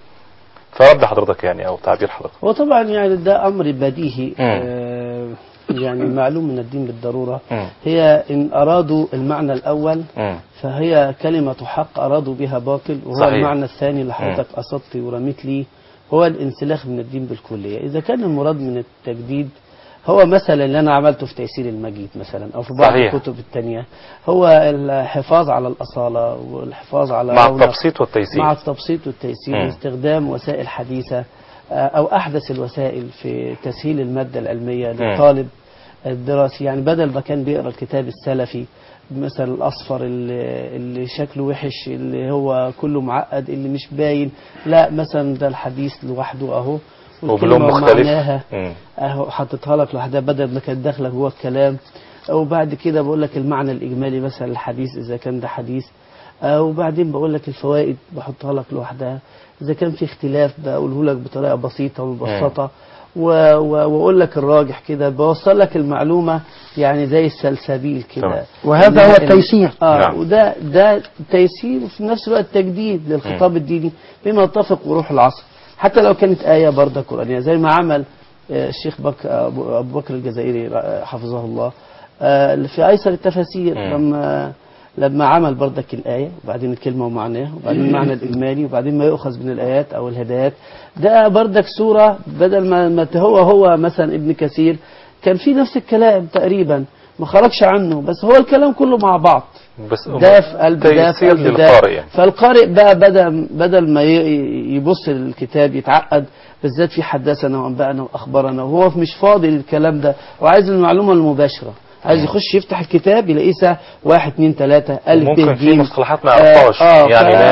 فرد حضرتك يعني او تعبير حضرتك هو طبعا يعني ده امر بديهي مم. آه يعني معلوم من الدين بالضروره مم. هي ان ارادوا المعنى الاول مم. فهي كلمة حق أرادوا بها باطل وهو صحيح. المعنى الثاني اللي حضرتك قصدت ورميت ليه هو الانسلاخ من الدين بالكلية إذا كان المراد من التجديد هو مثلا اللي أنا عملته في تيسير المجيد مثلا أو في بعض صحيح. الكتب التانية هو الحفاظ على الأصالة والحفاظ على مع رونق- التبسيط والتيسير مع التبسيط والتيسير مم. واستخدام وسائل حديثة آه، أو أحدث الوسائل في تسهيل المادة العلمية للطالب الدراسي يعني بدل ما كان بيقرأ الكتاب السلفي مثلا الأصفر اللي, اللي شكله وحش اللي هو كله معقد اللي مش باين لا مثلا ده الحديث لوحده أهو وبلون والكلمة مختلف ومعناها مم. اهو حطيتها لك لوحدها بدل ما كانت داخله جوه الكلام وبعد كده بقول لك المعنى الاجمالي مثلا الحديث اذا كان ده حديث آه، وبعدين بقول لك الفوائد بحطها لك لوحدها اذا كان في اختلاف بقوله لك بطريقه بسيطه ومبسطه و- و- واقول لك الراجح كده بوصل لك المعلومه يعني زي السلسبيل تمام. كده وهذا هو ال- التيسير اه نعم. وده ده تيسير وفي نفس الوقت تجديد للخطاب الديني بما يتفق وروح العصر حتى لو كانت آية برضه قرآنية زي ما عمل آه، الشيخ بك أبو أبو بكر الجزائري آه، حفظه الله آه، في أيسر التفاسير مم. لما لما عمل بردك الآية وبعدين الكلمة ومعناها وبعدين المعنى الإجمالي وبعدين ما يؤخذ من الآيات أو الهدايات ده بردك صورة بدل ما ما هو هو مثلا ابن كثير كان في نفس الكلام تقريبا ما خرجش عنه بس هو الكلام كله مع بعض بس ده في قلب ده في تيسير قلب ده للقارئ يعني فالقارئ بقى بدل بدل ما ي- يبص للكتاب يتعقد بالذات في حدثنا وانبانا واخبرنا وهو مش فاضي للكلام ده وعايز المعلومه المباشره عايز يخش يفتح الكتاب يلاقيه ساعة واحد اتنين تلاته الف ب ممكن في ج مصطلحات ما يعرفهاش يعني لا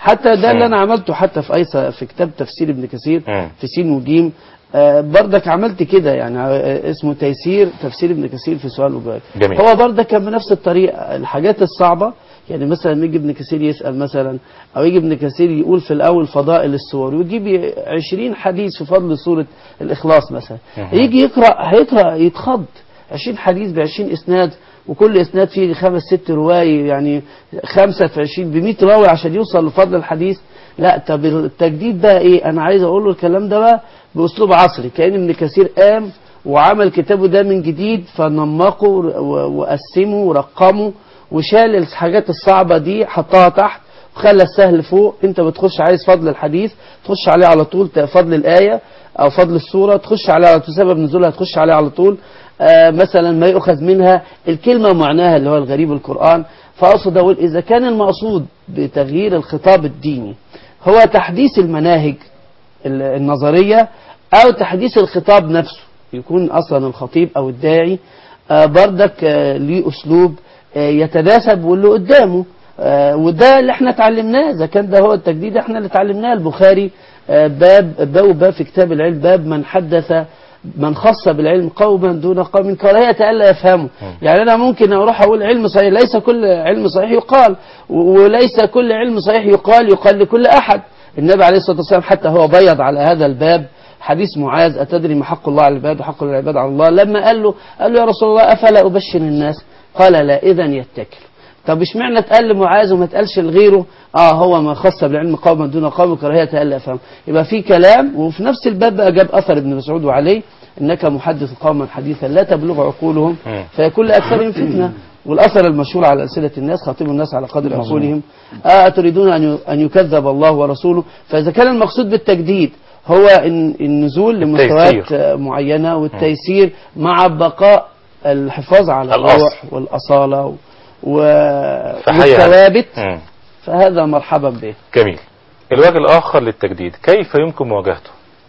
حتى ده اللي مم. انا عملته حتى في ايسا في كتاب تفسير ابن كثير مم. في سين وجيم آه، بردك عملت كده يعني آه، اسمه تيسير تفسير ابن كثير في سؤال وجواب جميل. هو بردك كان بنفس الطريقه الحاجات الصعبه يعني مثلا يجي ابن كثير يسال مثلا او يجي ابن كثير يقول في الاول فضائل السور ويجيب 20 حديث في فضل سوره الاخلاص مثلا مهم. يجي يقرا هيقرا يتخض 20 حديث ب 20 اسناد وكل اسناد فيه خمس ست رواي يعني خمسة في 20 ب 100 راوي عشان يوصل لفضل الحديث لا طب التجديد بقى ايه انا عايز اقول له الكلام ده بقى باسلوب عصري كان ابن كثير قام وعمل كتابه ده من جديد فنمقه و- وقسمه ورقمه وشال الحاجات الصعبة دي حطها تحت وخلى السهل فوق انت بتخش عايز فضل الحديث تخش عليه على طول ت- فضل الآية او فضل السورة تخش عليه على طول سبب نزولها تخش عليه على طول آه مثلا ما يؤخذ منها الكلمة معناها اللي هو الغريب القرآن فأقصد أقول إذا كان المقصود بتغيير الخطاب الديني هو تحديث المناهج ال- النظرية أو تحديث الخطاب نفسه يكون أصلا الخطيب أو الداعي آه، بردك آه، ليه أسلوب آه، يتناسب واللي قدامه آه، وده اللي احنا اتعلمناه اذا كان ده هو التجديد احنا اللي اتعلمناه البخاري آه، باب باب باب في كتاب العلم باب من حدث من خص بالعلم قوما دون قوم كراهية ألا يفهموا يعني أنا ممكن أروح أقول علم صحيح ليس كل علم صحيح يقال و- وليس كل علم صحيح يقال يقال لكل أحد النبي عليه الصلاة والسلام حتى هو بيض على هذا الباب حديث معاذ أتدري ما حق الله على العباد وحق العباد على الله لما قال له قال له يا رسول الله أفلا أبشر الناس قال لا إذا يتكل طب اشمعنى اتقال لمعاذ وما اتقالش لغيره اه هو ما خص بالعلم قوما دون قوم كراهية الا يفهم يبقى في كلام وفي نفس الباب بقى جاب اثر ابن مسعود وعليه انك محدث قوما حديثا لا تبلغ عقولهم مم. فيكون لاكثرهم فتنه والاثر المشهور على السنه الناس خاطبوا الناس على قدر عقولهم آه تريدون ان ي- ان يكذب الله ورسوله فاذا كان المقصود بالتجديد هو إن- النزول لمستويات التيسير. آه، معينه والتيسير مع بقاء الحفاظ على الأصل. الروح والاصاله و... و... فحيا. والثوابت مم. فهذا مرحبا به جميل الوجه الآخر للتجديد كيف يمكن مواجهته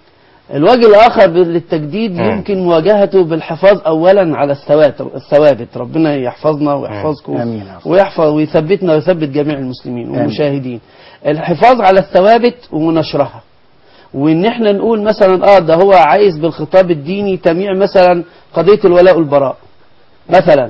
الوجه الآخر للتجديد مم. يمكن مواجهته بالحفاظ أولا على الثوابت الثوابت ربنا يحفظنا ويحفظكم آمين يا رب. ويحفظ ويثبتنا ويثبت جميع المسلمين آمين. والمشاهدين الحفاظ على الثوابت ونشرها وان احنا نقول مثلا اه ده هو عايز بالخطاب الديني تميع مثلا قضية الولاء والبراء مثلا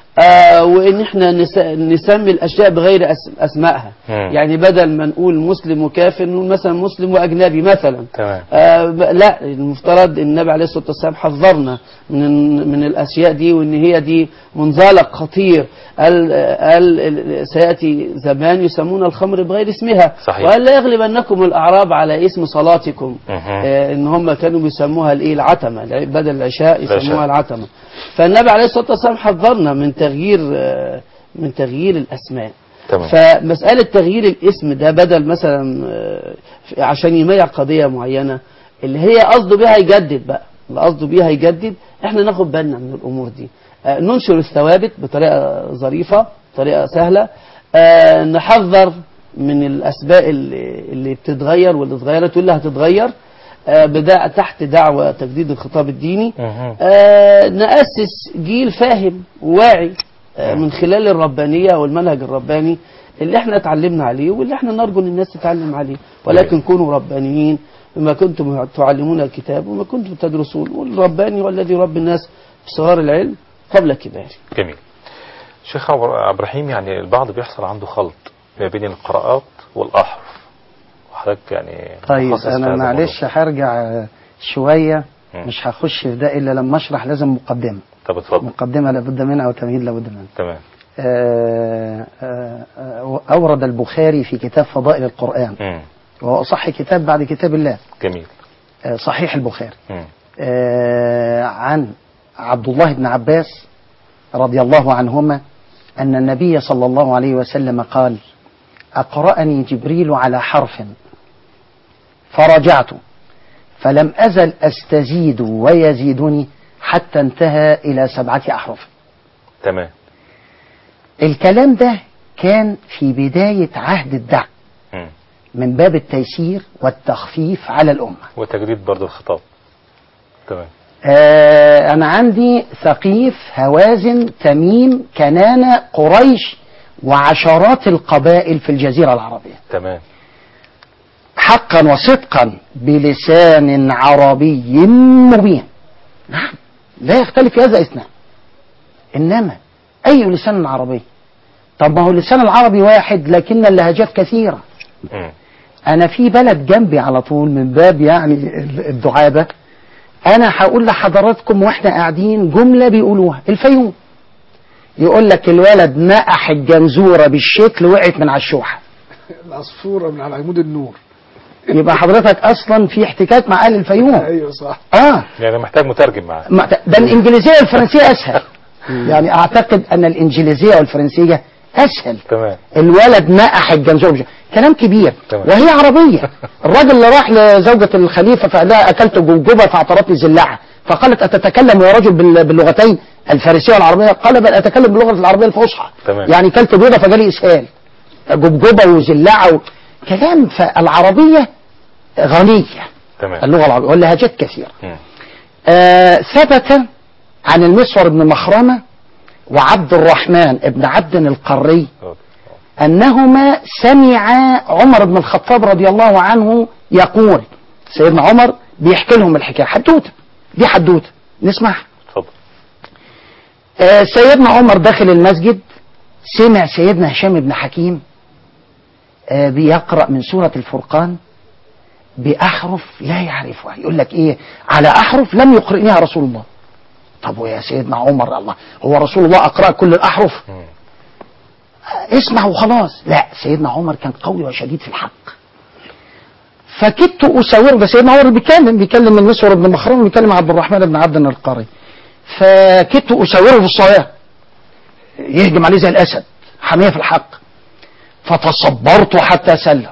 آه وان احنا نس- نسمي الاشياء بغير أس- اسمائها مم. يعني بدل ما نقول مسلم وكافر نقول مثلا مسلم واجنبي مثلا تمام آه ب- لا المفترض النبي عليه الصلاه والسلام حذرنا من من الاشياء دي وان هي دي منزلق خطير قال قال ال- سياتي زمان يسمون الخمر بغير اسمها صحيح. وقال لا يغلبنكم الاعراب على اسم صلاتكم مهم. آه ان هم كانوا بيسموها الايه العتمه الع- بدل العشاء العشاء. يسموها العتمه فالنبي عليه الصلاه والسلام حذرنا من تغيير آه من تغيير الاسماء تمام فمسألة تغيير الاسم ده بدل مثلا آه، عشان يميع قضية معينة اللي هي قصده بيها يجدد بقى اللي قصده بيها يجدد احنا ناخد بالنا من الأمور دي آه، ننشر الثوابت بطريقة ظريفة بطريقة سهلة آه، نحذر من الأسباب اللي اللي بتتغير واللي اتغيرت واللي هتتغير آه، بدا تحت دعوة تجديد الخطاب الديني مهم. آه، نأسس جيل فاهم وواعي آه، من خلال الربانية والمنهج الرباني اللي احنا اتعلمنا عليه واللي احنا نرجو ان الناس تتعلم عليه ولكن كونوا ربانيين بما كنتم تعلمون الكتاب وما كنتم تدرسون والرباني والذي يربي الناس بصغار العلم قبل كباره جميل شيخ عبد عبد الرحيم يعني البعض بيحصل عنده خلط ما بين القراءات والأحرف وحضرتك يعني طيب متخصص في انا هذا معلش الموضوع. هرجع آه، شويه مم. مش هخش في ده الا لما اشرح لازم مقدمه طب اتفضل مقدمه لابد منها وتمهيد لابد منه تمام آه، آه، آه، اورد البخاري في كتاب فضائل القران مم. وهو اصح كتاب بعد كتاب الله جميل آه، صحيح البخاري مم. آه، عن عبد الله بن عباس رضي الله عنهما أن النبي صلى الله عليه وسلم قال أقرأني جبريل على حرف فرجعت فلم أزل أستزيد ويزيدني حتى انتهى إلى سبعة أحرف تمام الكلام ده كان في بداية عهد الدعوة مم. من باب التيسير والتخفيف على الأمة وتجديد برضو الخطاب تمام آه أنا عندي ثقيف هوازن تميم كنانة قريش وعشرات القبائل في الجزيرة العربية تمام حقا وصدقا بلسان عربي مبين نعم لا يختلف في هذا اثنان انما اي لسان عربي طب ما هو اللسان العربي واحد لكن اللهجات كثيره مم. انا في بلد جنبي على طول من باب يعني ال- الدعابه انا هقول لحضراتكم واحنا قاعدين جمله بيقولوها الفيوم يقول لك الولد نقح الجنزوره بالشكل وقعت من على الشوحه العصفورة من على عمود النور يبقى حضرتك اصلا في احتكاك مع اهل الفيوم ايوه صح اه يعني محتاج مترجم معاه ما- ده الانجليزيه والفرنسيه اسهل يعني اعتقد ان الانجليزيه والفرنسيه اسهل تمام الولد نقح الجنزور بش- كلام كبير تمام. وهي عربيه الراجل اللي راح لزوجة الخليفة فقال لها أكلت جوجوبة فاعترتني زلعة فقالت أتتكلم يا رجل بال- باللغتين الفارسية والعربية قال بل أتكلم باللغة العربية الفصحى تمام. يعني كلت بيضة فجالي إسهال جوجوبة وزلعة و... كلام فالعربية غنية تمام اللغة العربية واللهجات كثيرة مم. آه ثبت عن المسور بن مخرمة وعبد الرحمن بن عبد القري أوكي. أنهما سمعا عمر بن الخطاب رضي الله عنه يقول سيدنا عمر بيحكي لهم الحكاية حدوتة دي حدوتة نسمعها اتفضل آه سيدنا عمر داخل المسجد سمع سيدنا هشام بن حكيم آه بيقرأ من سورة الفرقان بأحرف لا يعرفها يقول لك إيه على أحرف لم يقرئنيها رسول الله طب ويا سيدنا عمر الله هو رسول الله أقرأ كل الأحرف مم. اسمع وخلاص لا سيدنا عمر كان قوي وشديد في الحق فكدت أساوره ده سيدنا عمر بيتكلم بيكلم من مسور بن مخرم بيكلم عبد الرحمن بن عبد القاري فكدت أساوره في الصلاة يهجم عليه زي الأسد حامية في الحق فتصبرت حتى سلم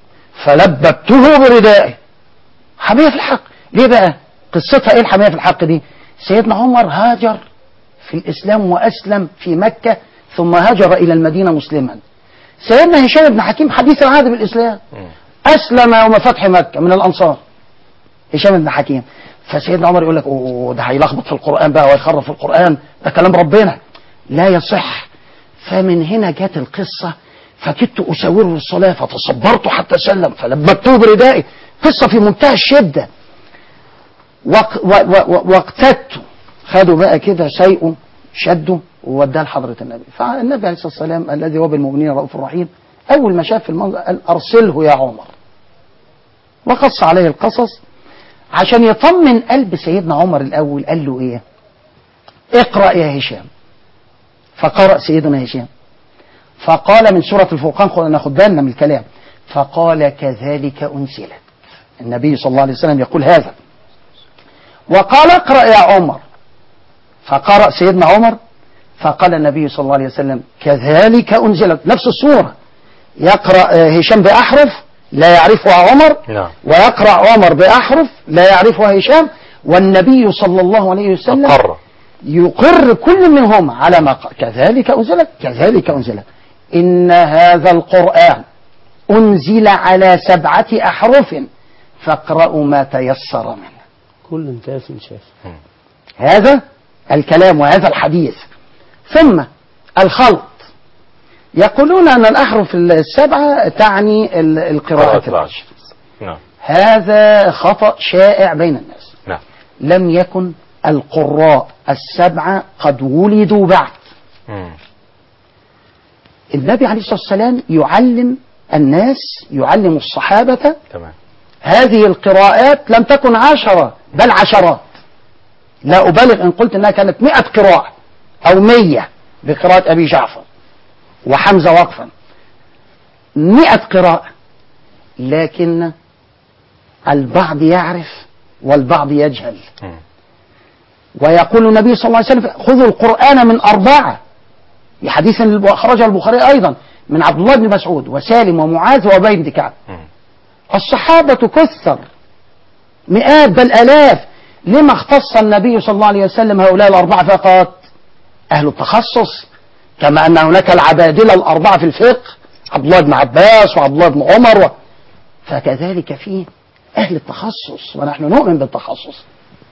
فلببته بردائي حامية في الحق ليه بقى قصتها ايه الحامية في الحق دي سيدنا عمر هاجر في الإسلام وأسلم في مكة ثم هاجر إلى المدينة مسلما سيدنا هشام بن حكيم حديث العهد بالإسلام مم. أسلم يوم فتح مكة من الأنصار هشام بن حكيم فسيدنا عمر يقول لك أوه ده هيلخبط في القرآن بقى ويخرف في القرآن ده كلام ربنا لا يصح فمن هنا جت القصة فكدت أساوره الصلاة فتصبرت حتى سلم فلببته بردائي قصة في منتهى الشدة وق- و- و- و- واقتدت خدوا بقى كده شيء شدوا ووداه لحضرة النبي فالنبي عليه الصلاة والسلام الذي هو بالمؤمنين رؤوف رحيم أول ما شاف المنظر قال أرسله يا عمر وقص عليه القصص عشان يطمن قلب سيدنا عمر الأول قال له إيه اقرأ يا هشام فقرأ سيدنا هشام فقال من سورة الفرقان خد ناخد بالنا من الكلام فقال كذلك أنزلت النبي صلى الله عليه وسلم يقول هذا وقال اقرأ يا عمر فقرأ سيدنا عمر فقال النبي صلى الله عليه وسلم كذلك أنزلت نفس السورة يقرأ آه، هشام بأحرف لا يعرفها عمر نعم ويقرأ عمر بأحرف لا يعرفها هشام والنبي صلى الله عليه وسلم أقر يقر كل منهما على ما قال كذلك أنزلت كذلك أنزلت إن هذا القرآن أنزل على سبعة أحرف فاقرأوا ما تيسر منه كل كاف شاف هذا الكلام وهذا الحديث ثم الخلط يقولون أن الأحرف السبعة تعني ال- القراءة قراءة العشر العشر نعم هذا خطأ شائع بين الناس نعم لم يكن القراء السبعة قد ولدوا بعد مم. النبي عليه الصلاة والسلام يعلم الناس يعلم الصحابة تمام هذه القراءات لم تكن عشرة بل عشرات لا أبالغ إن قلت أنها كانت مئة قراءة أو مية بقراءة أبي جعفر وحمزة وقفا مئة قراءة لكن البعض يعرف والبعض يجهل مم. ويقول النبي صلى الله عليه وسلم خذوا القرآن من أربعة في حديث أخرجه البخاري أيضا من عبد الله بن مسعود وسالم ومعاذ وأبي بن كعب مم. الصحابة كثر مئات بل آلاف لما اختص النبي صلى الله عليه وسلم هؤلاء الأربعة فقط أهل التخصص كما أن هناك العبادلة الأربعة في الفقه عبد الله بن عباس وعبد الله بن عمر و... فكذلك في أهل التخصص ونحن نؤمن بالتخصص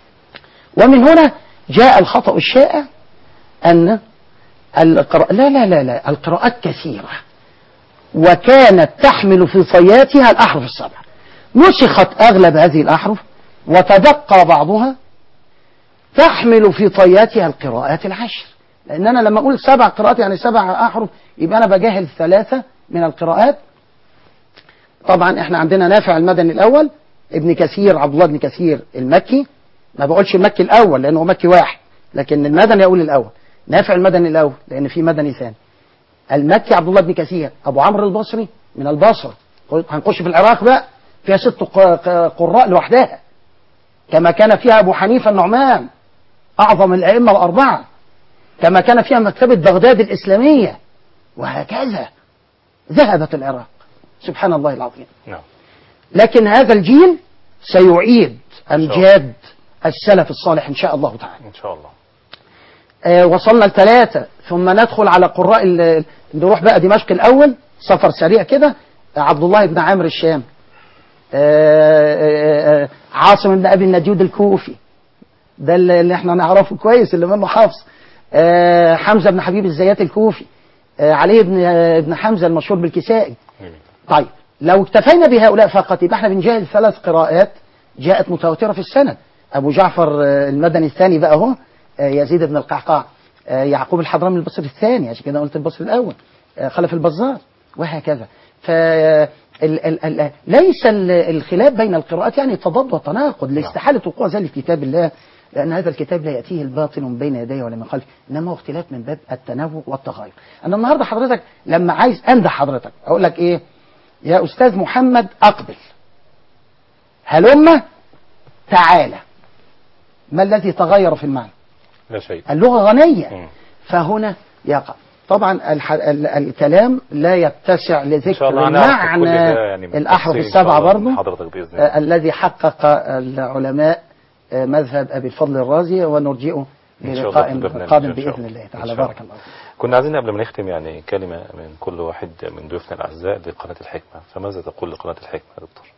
ومن هنا جاء الخطأ الشائع أن القراءة لا لا لا لا القراءات كثيرة وكانت تحمل في صياتها الأحرف السبع نسخت أغلب هذه الأحرف وتدقى بعضها تحمل في طياتها القراءات العشر لأن أنا لما أقول سبع قراءات يعني سبع أحرف يبقى أنا بجاهل ثلاثة من القراءات طبعا احنا عندنا نافع المدني الأول ابن كثير عبد الله بن كثير المكي ما بقولش المكي الأول لأنه مكي واحد لكن المدني أقول الأول نافع المدني الأول لأن في مدني ثاني المكي عبد الله بن كثير أبو عمرو البصري من البصرة هنخش في العراق بقى فيها ست ق- ق- قراء لوحدها كما كان فيها أبو حنيفة النعمان أعظم الأئمة الأربعة كما كان فيها مكتبة بغداد الإسلامية وهكذا ذهبت العراق سبحان الله العظيم نعم لكن هذا الجيل سيعيد أمجاد السلف الصالح إن شاء الله تعالى إن شاء الله آه، وصلنا لثلاثة ثم ندخل على قراء ال- نروح بقى دمشق الأول سفر سريع كده آه، عبد الله بن عامر الشام آه، آه، آه، عاصم بن أبي النجود الكوفي ده اللي اللي احنا نعرفه كويس اللي منه حفص آه، حمزة بن حبيب الزيات الكوفي آه، علي بن آه، بن حمزة المشهور بالكسائي جميل طيب لو اكتفينا بهؤلاء فقط يبقى احنا بنجاهل ثلاث قراءات جاءت متواترة في السند أبو جعفر آه، المدني الثاني بقى هو آه، يزيد بن القعقاع آه، يعقوب الحضرمي البصري الثاني عشان كده قلت البصري الأول آه، خلف البزار وهكذا ف ال- ال- ال- ليس ال- الخلاف بين القراءات يعني تضاد وتناقض لاستحالة وقوع ذلك في كتاب الله لأن هذا الكتاب لا يأتيه الباطل من بين يديه ولا من خلفه إنما هو اختلاف من باب التنوع والتغاير أنا النهاردة حضرتك لما عايز أمدح حضرتك أقول لك إيه يا أستاذ محمد أقبل هلم تعالى ما الذي تغير في المعنى لا شيء اللغة غنية مم. فهنا يقع طبعا الح... ال... الكلام لا يتسع إن شاء لذكر الله هنعرف كل معنى ده يعني من الأحرف تفصيل إن شاء السبعة الله برضه من حضرتك بإذن الله آه، الذي حقق العلماء آه، مذهب أبي الفضل الرازي ونرجئه إن شاء الله للقاء في البرنامج قادم إن شاء بإذن الله. الله إن تعالى شاء الله. بارك الله فيك. كنا عايزين قبل ما نختم يعني كلمة من كل واحد من ضيوفنا الأعزاء لقناة الحكمة فماذا تقول لقناة الحكمة يا دكتور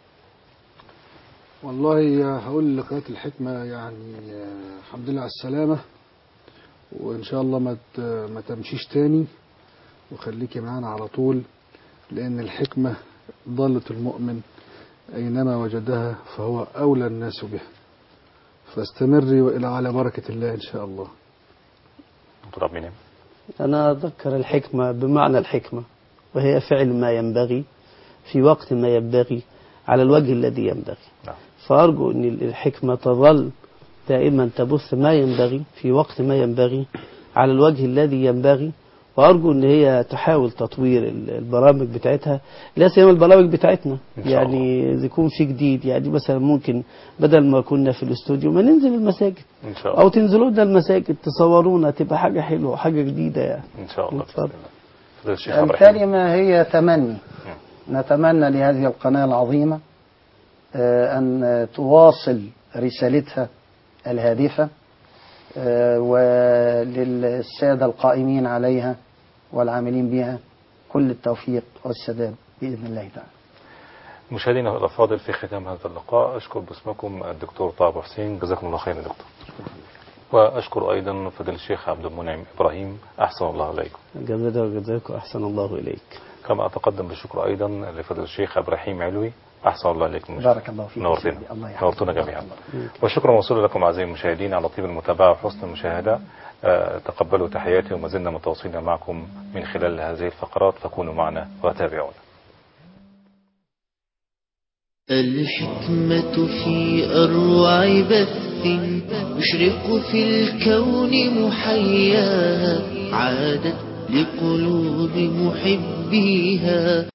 والله هقول لقناة الحكمة يعني آه، الحمد لله على السلامة وإن شاء الله ما ت- ما تمشيش تاني وخليكي معانا على طول لأن الحكمة ضالة المؤمن أينما وجدها فهو أولى الناس بها فاستمري وإلى على بركة الله إن شاء الله دكتور عبد المنعم أنا أذكر الحكمة بمعنى الحكمة وهي فعل ما ينبغي في وقت ما ينبغي على الوجه الذي ينبغي نعم. فأرجو أن الحكمة تظل دائما تبث ما ينبغي في وقت ما ينبغي على الوجه الذي ينبغي وأرجو أن هي تحاول تطوير ال- البرامج بتاعتها لا سيما البرامج بتاعتنا إن شاء يعني إذا يكون في جديد يعني مثلا ممكن بدل ما كنا في الاستوديو ما ننزل المساجد إن شاء أو الله تنزلوا لنا المساجد تصورونا تبقى حاجة حلوة حاجة جديدة يعني إن شاء الله اتفضل. بإذن الله فضيلة الشيخ عبد بالتالي الرحيم ما هي تمني نتمنى لهذه القناة العظيمة آه، أن آه، تواصل رسالتها الهادفة آه، وللسادة القائمين عليها والعاملين بها كل التوفيق والسداد بإذن الله تعالى مشاهدينا الأفاضل في ختام هذا اللقاء أشكر باسمكم الدكتور طه أبو حسين جزاكم الله خيرا يا دكتور وأشكر أيضا فضيلة الشيخ عبد المنعم إبراهيم أحسن الله إليكم جزاك وجزاك أحسن الله إليك كما أتقدم بالشكر أيضا لفضيلة الشيخ عبد الرحيم علوي أحسن الله إليكم بارك الله فيك نورتنا سيدي. الله يحفظك. نورتنا جميعا والشكر موصول لكم أعزائي المشاهدين على طيب المتابعة وحسن المشاهدة آه، تقبلوا تحياتي وما زلنا متواصلين معكم من خلال هذه الفقرات فكونوا معنا وتابعونا الحكمة في أروع بث يشرق في الكون محياها عادت لقلوب محبيها